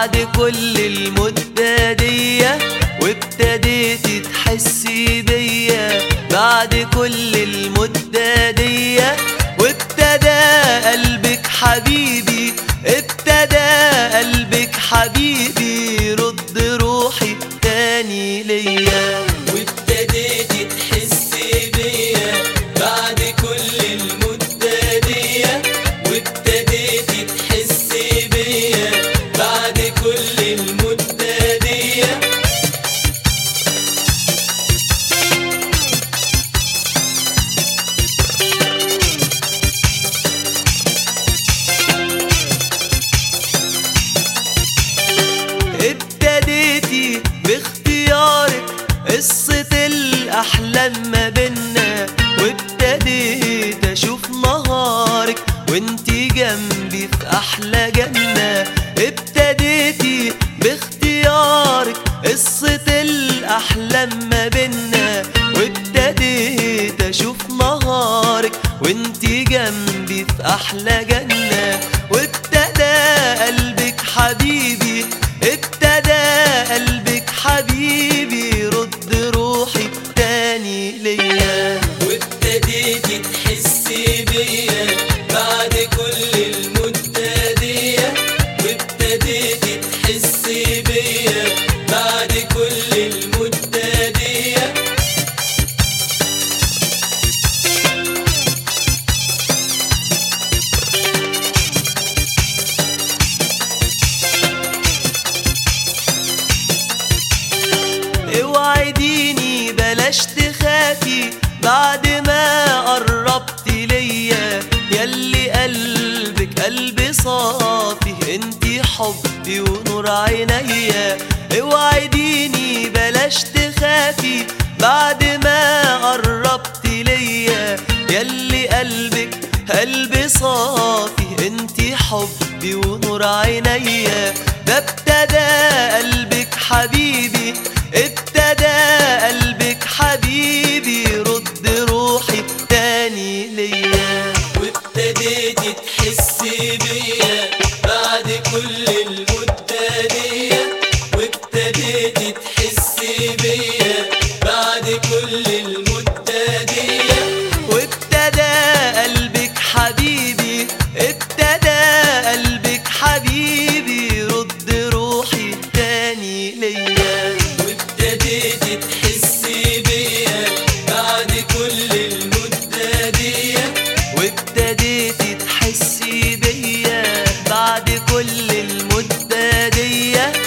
بعد كل المدة دي وابتديتي تحسي بيا بعد كل المدة دي وابتدى قلبك حبيبي ابتدى قلبك حبيبي رد روحي تاني ليا وابتديتي تحسي بيا بعد كل المدة دي وابتديتي تحسي بيا بعد كل المدة دي ابتديتي باختيارك قصة الأحلام ما بينا وابتديت أشوف نهارك وانتي جنبي في أحلى جنة ابتديتي باختيارك قصة الأحلام ما بينا وابتديت أشوف نهارك وانتي جنبي في أحلى جنة وابتدى قلبك حبيبي ابتدى قلبك حبيبي رد روحي تاني ليا وابتديتي تحسي بيا بعد كل المدة دي وابتديتي تحسي بيا بعد كل المدة دي اوعديني بلاش تخافي بعد ما قربت ليا ياللي قلبك قلبي صافي انتي حبي ونور عينيا اوعديني بلاش تخافي بعد ما قربت ليا ياللي قلبك قلبي صافي انتي حبي ونور عينيا ده ابتدى قلبك حبيبي ابتدى قلبك حبيبي رد روحي تاني ليا وابتديتي تحسي بيا بعد كل المدة دي وابتديتي تحسي بيا بعد كل المدة دي وابتدى قلبك حبيبي ابتدى قلبك حبيبي رد روحي تاني ليا وابتديتي تحسي بيا بعد كل المدة دي وابتديتي تحسي بيا بعد كل المدة دي